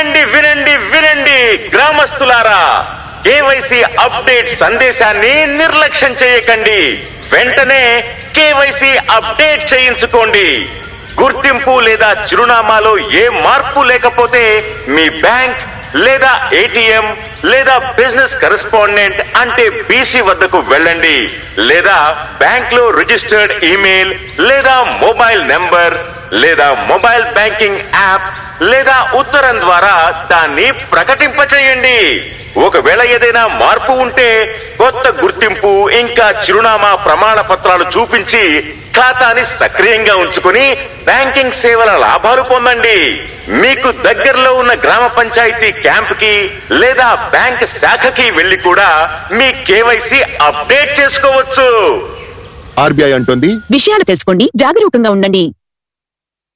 వినండి వినండి వినండి గ్రామస్తులారా కేవైసీ అప్డేట్ సందేశాన్ని నిర్లక్ష్యం చేయకండి వెంటనే కేవైసీ అప్డేట్ చేయించుకోండి గుర్తింపు లేదా చిరునామాలో ఏ మార్పు లేకపోతే మీ బ్యాంక్ లేదా ఏటీఎం లేదా బిజినెస్ కరెస్పాండెంట్ అంటే బీసీ వద్దకు వెళ్ళండి లేదా బ్యాంక్ లో రిజిస్టర్డ్ ఈమెయిల్ లేదా మొబైల్ నెంబర్ లేదా మొబైల్ బ్యాంకింగ్ యాప్ లేదా ఉత్తరం ద్వారా దాన్ని ప్రకటింపచేయండి ఒకవేళ ఏదైనా మార్పు ఉంటే కొత్త గుర్తింపు ఇంకా చిరునామా ప్రమాణ పత్రాలు చూపించి ఖాతాని సక్రియంగా ఉంచుకుని బ్యాంకింగ్ సేవల లాభాలు పొందండి మీకు దగ్గరలో ఉన్న గ్రామ పంచాయతీ క్యాంప్ కి లేదా బ్యాంక్ శాఖకి వెళ్లి కూడా మీ కేవైసీ అప్డేట్ చేసుకోవచ్చు ఆర్బీఐ అంటోంది విషయాలు తెలుసుకోండి జాగరూకంగా ఉండండి